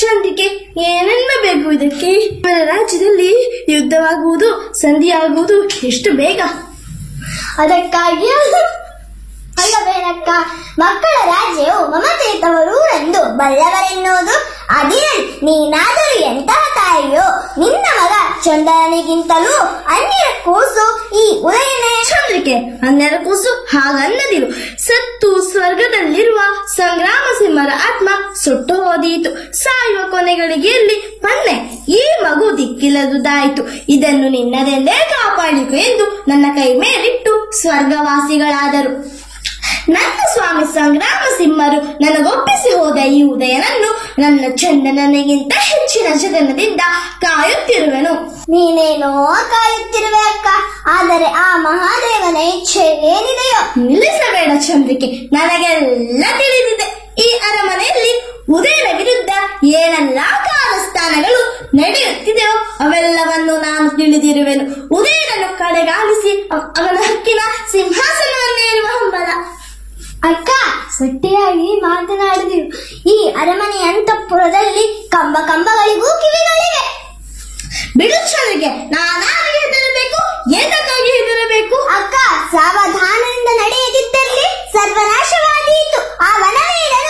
ಚಂದ್ರಿಕೆ ಏನೆನ್ನಬೇಕು ಇದಕ್ಕೆ మన ರಾಜ್ಯದಲ್ಲಿ ಯುದ್ಧವಾಗುವುದು ಸಂಧಿಯಾಗುವುದು ಎಷ್ಟು ಬೇಗ ಅದಕ್ಕಾಗಿ ಅಲ್ಲವೇನಕ್ಕ ಮಕ್ಕಳ ರಾಜ್ಯವು ಮಮತೆ ತವರೂರೆಂದು ಬಲ್ಲವರೆನ್ನುವುದು ಅದಿರಲಿ ನೀನಾದರೂ ಎಂತಹ ತಾಯಿಯೋ ನಿನ್ನ ಮಗ ಚಂದನಿಗಿಂತಲೂ ಅನ್ಯರ ಕೂಸು ಈ ಉದಯನೇ ಚಂದ್ರಿಕೆ ಹನ್ನೆರಡು ಕೂಸು ಹಾಗನ್ನದಿರು ಸತ್ತು ಸ್ವರ್ಗದಲ್ಲಿರುವ ಸಂಗ್ರಾಮ ಸಿಂಹರ ಆತ್ಮ ಸುಟ್ಟು ಹೋದೀತು ಸಾಯುವ ಕೊನೆಗಳಿಗೆಯಲ್ಲಿ ಪನ್ನೆ ಈ ಮಗು ದಿಕ್ಕಿಲ್ಲದುದಾಯಿತು ಇದನ್ನು ನಿನ್ನದೆಂದೇ ಕಾಪಾಡಿಕು ಎಂದು ನನ್ನ ಕೈ ಮೇಲಿಟ್ಟು ಸ್ವರ್ಗವಾಸಿಗಳಾದರು ನನ್ನ ಸ್ವಾಮಿ ಸಂಗ್ರಾಮ ಸಿಂಹರು ನನಗೊಪ್ಪಿಸಿ ಹೋದ ಈ ಉದಯನನ್ನು ನನ್ನ ಚಂದನನಿಗಿಂತ ಹೆಚ್ಚಿನ ಜಗನದಿಂದ ಕಾಯುತ್ತಿರುವೆನು ನೀನೇನೋ ಕಾಯುತ್ತಿರುವೆ ಅಕ್ಕ ಆದರೆ ಆ ಮಹಾದೇವನ ಇಚ್ಛೆ ಏನಿದೆಯೋ ನಿಲ್ಲಿಸಬೇಡ ಚಂದ್ರಿಕೆ ನನಗೆಲ್ಲ ತಿಳಿದಿದೆ ಈ ಅರಮನೆಯಲ್ಲಿ ಉದಯನ ವಿರುದ್ಧ ಏನೆಲ್ಲ ಕಾಲಸ್ಥಾನಗಳು ನಡೆಯುತ್ತಿದೆಯೋ ಅವೆಲ್ಲವನ್ನು ನಾನು ತಿಳಿದಿರುವೆನು ಉದಯನನ್ನು ಕಡೆಗಾಲಿಸಿ ಅವ- ಅವನ ಹಕ್ಕಿನ ಸಿಂಹಾಸನವನ್ನೇರುವ ಹಂಬಲ ಅಕ್ಕ ಸಟ್ಟಿಯಾಗಿ ಮಾತನಾಡಿದೆವು ಈ ಅರಮನೆ ಅಂತಃಪುರದಲ್ಲಿ ಕಂಬ ಕಂಬಗಳಿಗೂ ಕಿವಿಗಳಿವೆ ಬಿಡು ಚಂದ್ರಿಕೆ ನಾನಾಗಿ ಹೆದರಬೇಕು ಏತಕ್ಕಾಗಿ ಹೆದರಬೇಕು ಅಕ್ಕ ಸಾವಧಾನದಿಂದ ನಡೆಯದಿದ್ದಲ್ಲಿ ಸರ್ವನಾಶವಾದೀತು ಆ ವನವೀರನು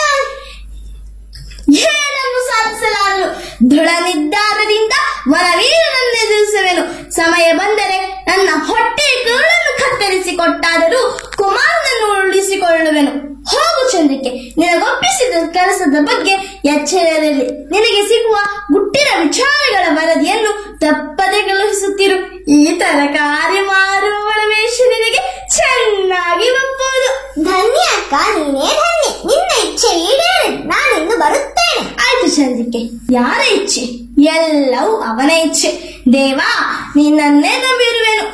ಏನನ್ನು ಸಾಧಿಸಲಾರನು ದೃಢ ನಿರ್ಧಾರದಿಂದ ವನವೀರನನ್ನು ಎದುರಿಸುವೆನು ಸಮಯ ಬಂದರೆ ನನ್ನ ಹೊಟ್ಟೆ ಕರುಳನ್ನು ಕತ್ತರಿಸಿ ಕೊಟ್ಟಾದರೂ ಕುಮಾರನನ್ನು ಉಳಿಸಿಕೊಳ್ಳುವೆನು ಹೋಗು ಚಂದ್ರಿಕೆ ನಿನಗೊಪ್ಪಿಸಿದ ಕೆಲಸದ ಬಗ್ಗೆ ಎಚ್ಚರದಲ್ಲಿ ನಿನಗೆ ಸಿಗುವ ಗುಟ್ಟಿನ ವಿಚಾರಗಳ ವರದಿಯನ್ನು ತಪ್ಪದೆ ಕಳುಹಿಸುತ್ತಿರು ಈ ತರಕಾರಿ ಮಾರುವವಳ ವೇಷ ನಿನಗೆ ಚೆನ್ನಾಗಿ ಒಪ್ಪುವುದು ಧನ್ಯ ಅಕ್ಕ ನೀನೇ ಧನ್ಯ ನಿನ್ನ ಇಚ್ಛೆ ಈಡೇರಿ ನಾನಿಂದು ಬರುತ್ತೇನೆ ಆಯ್ತು ಚಂದ್ರಿಕೆ ಯಾರ ಇಚ್ಛೆ ಎಲ್ಲವೂ ಅವನ ಇಚ್ಛೆ ದೇವಾ ನಿನ್ನನ್ನೇ ನಂಬಿರುವೆನು